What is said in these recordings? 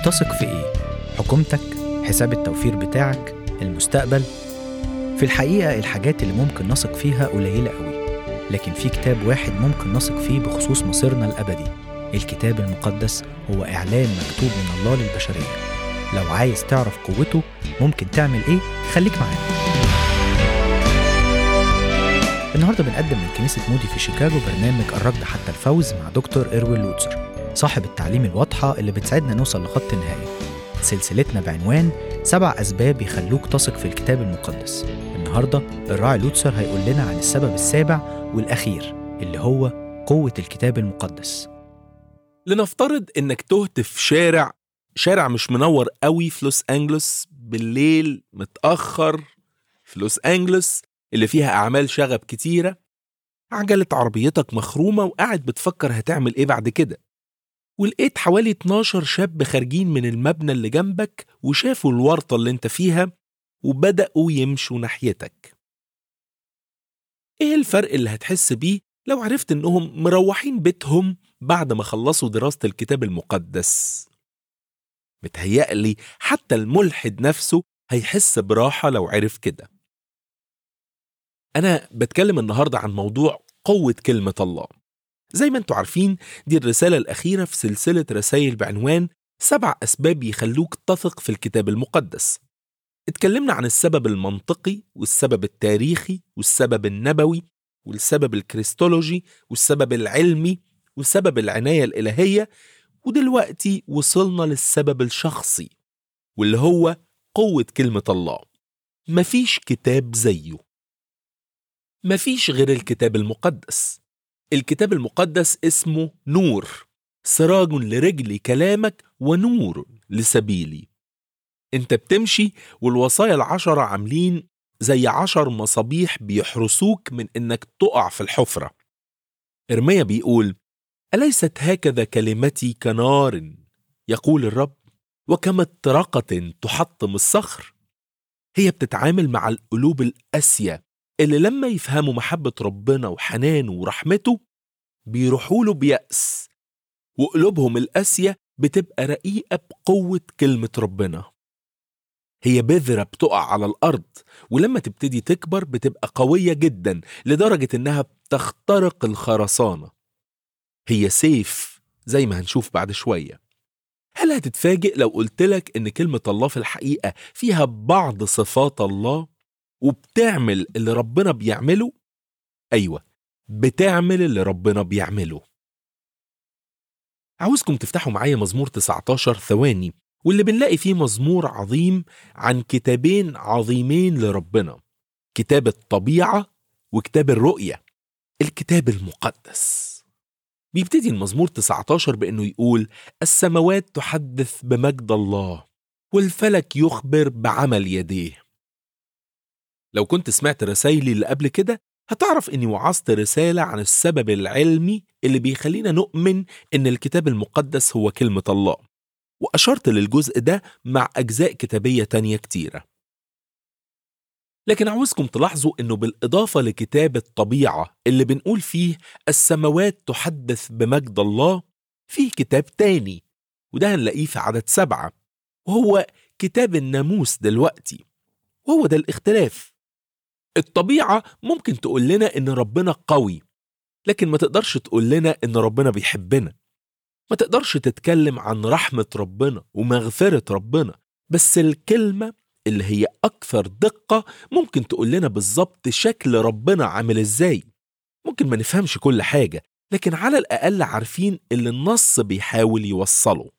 تثق في إيه؟ حكومتك؟ حساب التوفير بتاعك؟ المستقبل؟ في الحقيقة الحاجات اللي ممكن نثق فيها قليلة قوي لكن في كتاب واحد ممكن نثق فيه بخصوص مصيرنا الأبدي الكتاب المقدس هو إعلان مكتوب من الله للبشرية لو عايز تعرف قوته ممكن تعمل إيه؟ خليك معانا النهارده بنقدم من كنيسة مودي في شيكاغو برنامج الركض حتى الفوز مع دكتور إروين لوتسر صاحب التعليم الواضحة اللي بتساعدنا نوصل لخط النهاية سلسلتنا بعنوان سبع أسباب يخلوك تثق في الكتاب المقدس النهاردة الراعي لوتسر هيقول لنا عن السبب السابع والأخير اللي هو قوة الكتاب المقدس لنفترض انك تهت في شارع شارع مش منور قوي في لوس انجلوس بالليل متاخر في لوس انجلوس اللي فيها اعمال شغب كتيره عجله عربيتك مخرومه وقاعد بتفكر هتعمل ايه بعد كده ولقيت حوالي 12 شاب خارجين من المبنى اللي جنبك وشافوا الورطه اللي انت فيها وبداوا يمشوا ناحيتك ايه الفرق اللي هتحس بيه لو عرفت انهم مروحين بيتهم بعد ما خلصوا دراسة الكتاب المقدس متهيألي حتى الملحد نفسه هيحس براحة لو عرف كده أنا بتكلم النهاردة عن موضوع قوة كلمة الله زي ما انتوا عارفين دي الرسالة الأخيرة في سلسلة رسائل بعنوان سبع أسباب يخلوك تثق في الكتاب المقدس اتكلمنا عن السبب المنطقي والسبب التاريخي والسبب النبوي والسبب الكريستولوجي والسبب العلمي وسبب العناية الإلهية ودلوقتي وصلنا للسبب الشخصي واللي هو قوة كلمة الله مفيش كتاب زيه مفيش غير الكتاب المقدس الكتاب المقدس اسمه نور سراج لرجلي كلامك ونور لسبيلي انت بتمشي والوصايا العشرة عاملين زي عشر مصابيح بيحرسوك من انك تقع في الحفرة إرميا بيقول أليست هكذا كلمتي كنار يقول الرب وكمطرقة تحطم الصخر هي بتتعامل مع القلوب القاسية اللي لما يفهموا محبة ربنا وحنانه ورحمته بيروحوا له بيأس وقلوبهم القاسية بتبقى رقيقة بقوة كلمة ربنا هي بذرة بتقع على الأرض ولما تبتدي تكبر بتبقى قوية جدا لدرجة إنها بتخترق الخرسانة هي سيف زي ما هنشوف بعد شوية هل هتتفاجئ لو قلتلك إن كلمة الله في الحقيقة فيها بعض صفات الله وبتعمل اللي ربنا بيعمله؟ أيوة بتعمل اللي ربنا بيعمله عاوزكم تفتحوا معايا مزمور 19 ثواني واللي بنلاقي فيه مزمور عظيم عن كتابين عظيمين لربنا كتاب الطبيعة وكتاب الرؤية الكتاب المقدس بيبتدي المزمور 19 بأنه يقول السماوات تحدث بمجد الله والفلك يخبر بعمل يديه لو كنت سمعت رسايلي اللي قبل كده هتعرف اني وعظت رسالة عن السبب العلمي اللي بيخلينا نؤمن ان الكتاب المقدس هو كلمة الله وأشرت للجزء ده مع أجزاء كتابية تانية كتيرة لكن عاوزكم تلاحظوا انه بالإضافة لكتاب الطبيعة اللي بنقول فيه السماوات تحدث بمجد الله فيه كتاب تاني وده هنلاقيه في عدد سبعة وهو كتاب الناموس دلوقتي وهو ده الاختلاف الطبيعة ممكن تقول لنا ان ربنا قوي لكن ما تقدرش تقول لنا ان ربنا بيحبنا ما تقدرش تتكلم عن رحمة ربنا ومغفرة ربنا بس الكلمة اللي هي أكثر دقة ممكن تقول لنا بالظبط شكل ربنا عامل إزاي ممكن ما نفهمش كل حاجة لكن على الأقل عارفين اللي النص بيحاول يوصله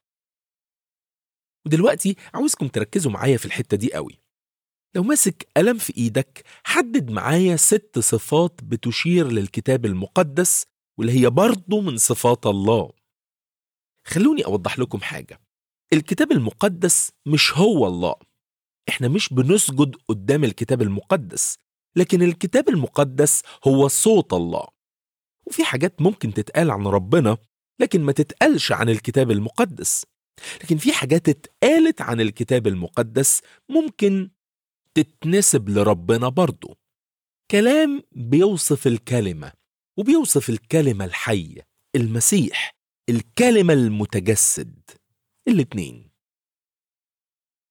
ودلوقتي عاوزكم تركزوا معايا في الحتة دي قوي لو ماسك قلم في إيدك حدد معايا ست صفات بتشير للكتاب المقدس واللي هي برضه من صفات الله خلوني أوضح لكم حاجة الكتاب المقدس مش هو الله احنا مش بنسجد قدام الكتاب المقدس لكن الكتاب المقدس هو صوت الله وفي حاجات ممكن تتقال عن ربنا لكن ما تتقالش عن الكتاب المقدس لكن في حاجات اتقالت عن الكتاب المقدس ممكن تتنسب لربنا برضه كلام بيوصف الكلمة وبيوصف الكلمة الحية المسيح الكلمة المتجسد الاتنين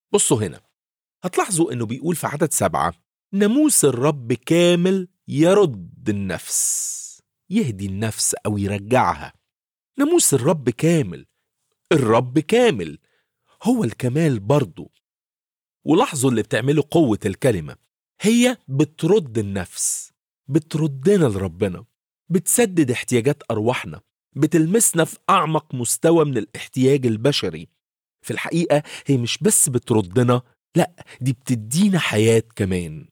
بصوا هنا هتلاحظوا انه بيقول في عدد سبعة ناموس الرب كامل يرد النفس يهدي النفس او يرجعها ناموس الرب كامل الرب كامل هو الكمال برضه ولاحظوا اللي بتعمله قوة الكلمة هي بترد النفس بتردنا لربنا بتسدد احتياجات أرواحنا بتلمسنا في أعمق مستوى من الاحتياج البشري في الحقيقة هي مش بس بتردنا لا دي بتدينا حياة كمان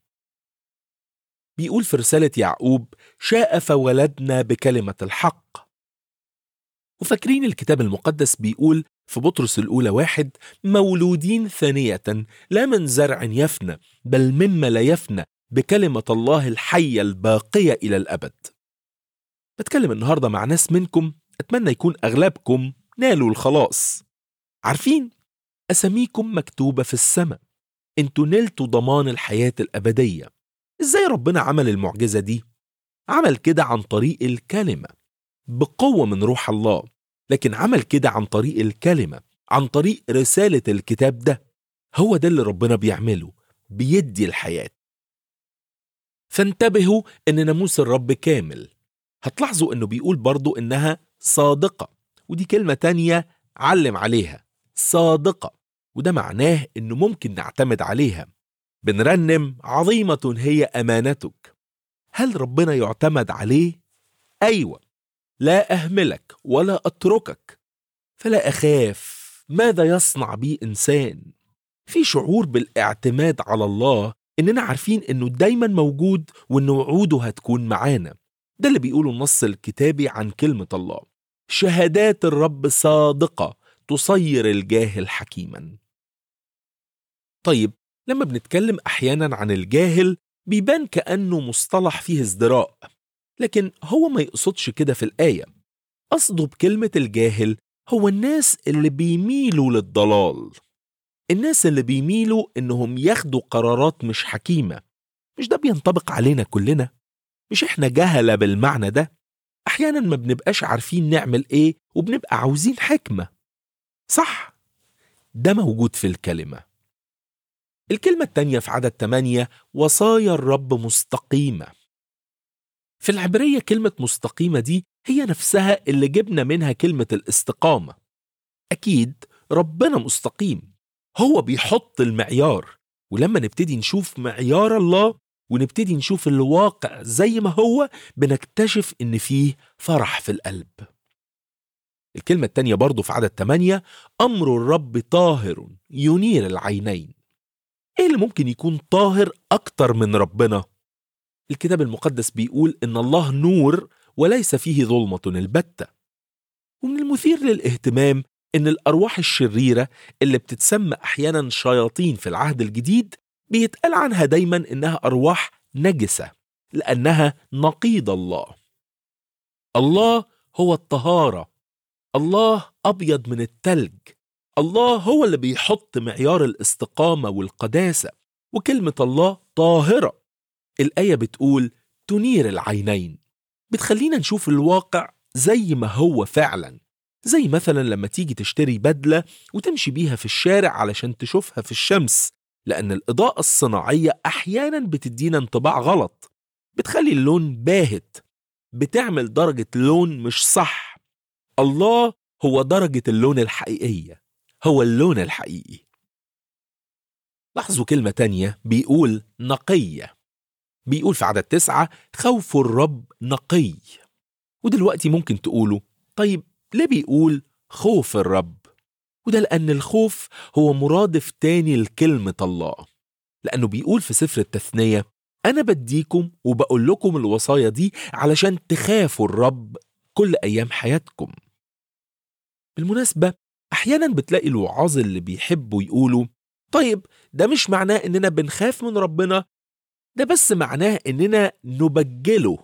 بيقول في رسالة يعقوب شاء فولدنا بكلمة الحق وفاكرين الكتاب المقدس بيقول في بطرس الأولى واحد مولودين ثانية لا من زرع يفنى بل مما لا يفنى بكلمة الله الحية الباقية إلى الأبد بتكلم النهاردة مع ناس منكم أتمنى يكون أغلبكم نالوا الخلاص عارفين أساميكم مكتوبة في السماء انتوا نلتوا ضمان الحياة الأبدية إزاي ربنا عمل المعجزة دي؟ عمل كده عن طريق الكلمة بقوة من روح الله لكن عمل كده عن طريق الكلمة عن طريق رسالة الكتاب ده هو ده اللي ربنا بيعمله بيدي الحياة فانتبهوا ان ناموس الرب كامل هتلاحظوا انه بيقول برضو انها صادقة ودي كلمة تانية علم عليها صادقة وده معناه انه ممكن نعتمد عليها بنرنم عظيمة هي امانتك هل ربنا يعتمد عليه؟ ايوه لا اهملك ولا اتركك فلا اخاف ماذا يصنع بي انسان في شعور بالاعتماد على الله اننا عارفين انه دايما موجود وان وعوده هتكون معانا ده اللي بيقوله النص الكتابي عن كلمه الله شهادات الرب صادقه تصير الجاهل حكيما طيب لما بنتكلم احيانا عن الجاهل بيبان كانه مصطلح فيه ازدراء لكن هو ما يقصدش كده في الايه قصده بكلمه الجاهل هو الناس اللي بيميلوا للضلال الناس اللي بيميلوا انهم ياخدوا قرارات مش حكيمه مش ده بينطبق علينا كلنا مش احنا جهله بالمعنى ده احيانا ما بنبقاش عارفين نعمل ايه وبنبقى عاوزين حكمه صح ده موجود في الكلمه الكلمه التانيه في عدد 8 وصايا الرب مستقيمه في العبريه كلمه مستقيمه دي هي نفسها اللي جبنا منها كلمه الاستقامه اكيد ربنا مستقيم هو بيحط المعيار ولما نبتدي نشوف معيار الله ونبتدي نشوف الواقع زي ما هو بنكتشف ان فيه فرح في القلب الكلمة التانية برضو في عدد 8 أمر الرب طاهر ينير العينين إيه اللي ممكن يكون طاهر أكتر من ربنا؟ الكتاب المقدس بيقول إن الله نور وليس فيه ظلمة البتة ومن المثير للاهتمام إن الأرواح الشريرة اللي بتتسمى أحيانا شياطين في العهد الجديد بيتقال عنها دايما إنها أرواح نجسة لأنها نقيض الله الله هو الطهارة الله أبيض من التلج الله هو اللي بيحط معيار الاستقامة والقداسة وكلمة الله طاهرة الآية بتقول تنير العينين بتخلينا نشوف الواقع زي ما هو فعلا زي مثلا لما تيجي تشتري بدلة وتمشي بيها في الشارع علشان تشوفها في الشمس لأن الإضاءة الصناعية أحيانا بتدينا انطباع غلط بتخلي اللون باهت بتعمل درجة لون مش صح الله هو درجة اللون الحقيقية هو اللون الحقيقي لاحظوا كلمة تانية بيقول نقية بيقول في عدد تسعة خوف الرب نقي ودلوقتي ممكن تقولوا طيب ليه بيقول خوف الرب وده لأن الخوف هو مرادف تاني لكلمة الله لأنه بيقول في سفر التثنية أنا بديكم وبقول لكم الوصايا دي علشان تخافوا الرب كل أيام حياتكم بالمناسبة أحيانا بتلاقي الوعاظ اللي بيحبوا يقولوا طيب ده مش معناه إننا بنخاف من ربنا ده بس معناه إننا نبجله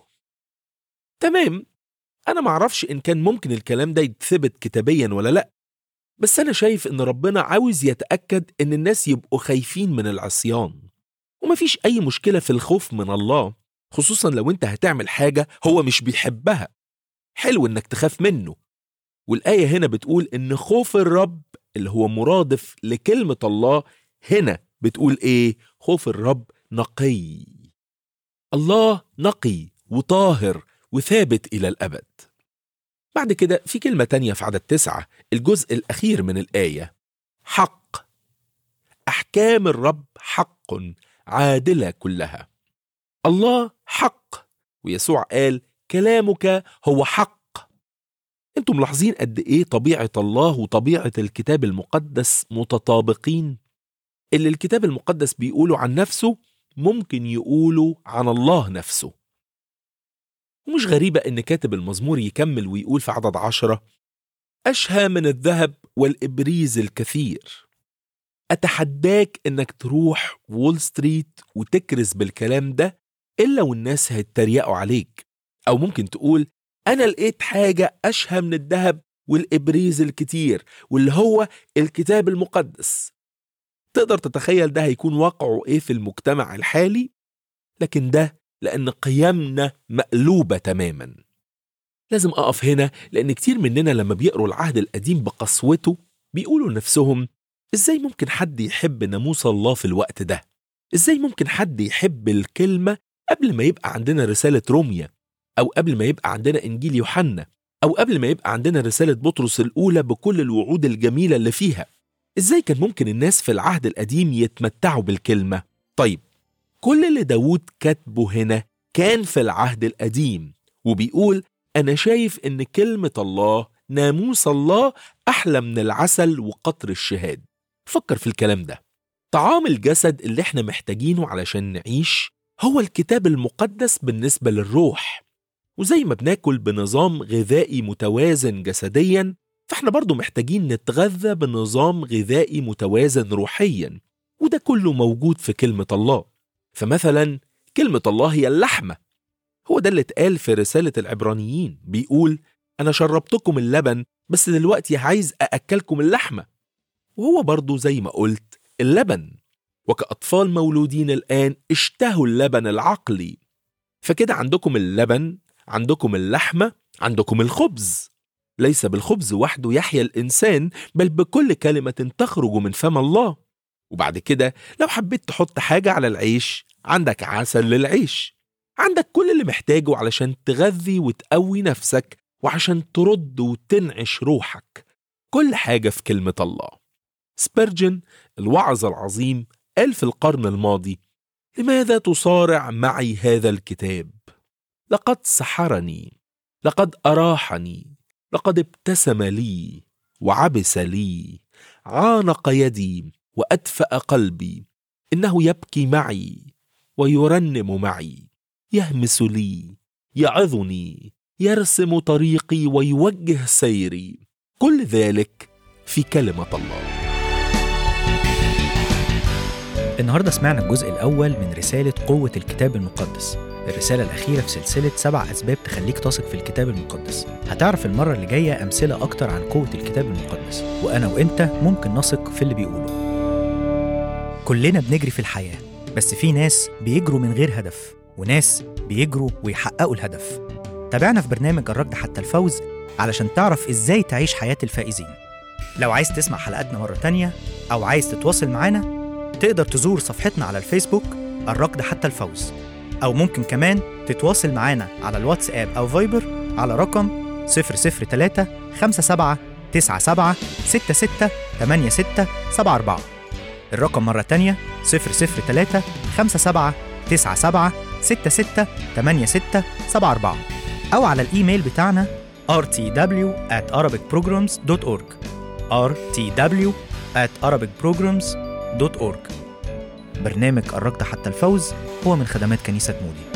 تمام أنا معرفش إن كان ممكن الكلام ده يتثبت كتابيا ولا لأ بس أنا شايف إن ربنا عاوز يتأكد إن الناس يبقوا خايفين من العصيان ومفيش أي مشكلة في الخوف من الله خصوصا لو أنت هتعمل حاجة هو مش بيحبها حلو إنك تخاف منه والآية هنا بتقول إن خوف الرب اللي هو مرادف لكلمة الله هنا بتقول ايه خوف الرب نقي الله نقي وطاهر وثابت إلى الأبد بعد كده في كلمة تانية في عدد تسعة الجزء الأخير من الآية حق أحكام الرب حق عادلة كلها الله حق ويسوع قال كلامك هو حق انتم ملاحظين قد ايه طبيعة الله وطبيعة الكتاب المقدس متطابقين اللي الكتاب المقدس بيقوله عن نفسه ممكن يقوله عن الله نفسه ومش غريبة إن كاتب المزمور يكمل ويقول في عدد عشرة أشهى من الذهب والإبريز الكثير أتحداك إنك تروح وول ستريت وتكرز بالكلام ده إلا والناس هيتريقوا عليك أو ممكن تقول أنا لقيت حاجة أشهى من الذهب والإبريز الكتير واللي هو الكتاب المقدس تقدر تتخيل ده هيكون واقعه إيه في المجتمع الحالي لكن ده لأن قيمنا مقلوبة تماما لازم أقف هنا لأن كتير مننا لما بيقروا العهد القديم بقسوته بيقولوا لنفسهم إزاي ممكن حد يحب ناموس الله في الوقت ده؟ إزاي ممكن حد يحب الكلمة قبل ما يبقى عندنا رسالة روميا أو قبل ما يبقى عندنا إنجيل يوحنا أو قبل ما يبقى عندنا رسالة بطرس الأولى بكل الوعود الجميلة اللي فيها إزاي كان ممكن الناس في العهد القديم يتمتعوا بالكلمة؟ طيب كل اللي داود كاتبه هنا كان في العهد القديم وبيقول أنا شايف إن كلمة الله ناموس الله أحلى من العسل وقطر الشهاد فكر في الكلام ده طعام الجسد اللي احنا محتاجينه علشان نعيش هو الكتاب المقدس بالنسبة للروح وزي ما بناكل بنظام غذائي متوازن جسديا فاحنا برضو محتاجين نتغذى بنظام غذائي متوازن روحيا وده كله موجود في كلمة الله فمثلا كلمة الله هي اللحمة هو ده اللي اتقال في رسالة العبرانيين بيقول أنا شربتكم اللبن بس دلوقتي عايز أأكلكم اللحمة وهو برضو زي ما قلت اللبن وكأطفال مولودين الآن اشتهوا اللبن العقلي فكده عندكم اللبن عندكم اللحمة عندكم الخبز ليس بالخبز وحده يحيا الإنسان بل بكل كلمة تخرج من فم الله وبعد كده لو حبيت تحط حاجة على العيش عندك عسل للعيش عندك كل اللي محتاجه علشان تغذي وتقوي نفسك وعشان ترد وتنعش روحك كل حاجة في كلمة الله سبيرجن الوعظ العظيم قال في القرن الماضي لماذا تصارع معي هذا الكتاب لقد سحرني لقد اراحني لقد ابتسم لي وعبس لي عانق يدي وادفا قلبي انه يبكي معي ويرنم معي يهمس لي يعظني يرسم طريقي ويوجه سيري كل ذلك في كلمه الله النهارده سمعنا الجزء الأول من رسالة قوة الكتاب المقدس الرسالة الأخيرة في سلسلة سبع أسباب تخليك تثق في الكتاب المقدس هتعرف المرة اللي جاية أمثلة أكتر عن قوة الكتاب المقدس وأنا وإنت ممكن نثق في اللي بيقوله كلنا بنجري في الحياة بس في ناس بيجروا من غير هدف وناس بيجروا ويحققوا الهدف تابعنا في برنامج الركض حتى الفوز علشان تعرف إزاي تعيش حياة الفائزين لو عايز تسمع حلقاتنا مرة تانية أو عايز تتواصل معانا تقدر تزور صفحتنا على الفيسبوك الركض حتى الفوز أو ممكن كمان تتواصل معانا على الواتساب أو فايبر على رقم 003 57 97 66 86 74 الرقم مرة تانية 003 57 97 66 86 74 أو على الإيميل بتاعنا rtw at arabicprograms.org rtw at arabicprograms.org برنامج الركض حتى الفوز هو من خدمات كنيسة مودي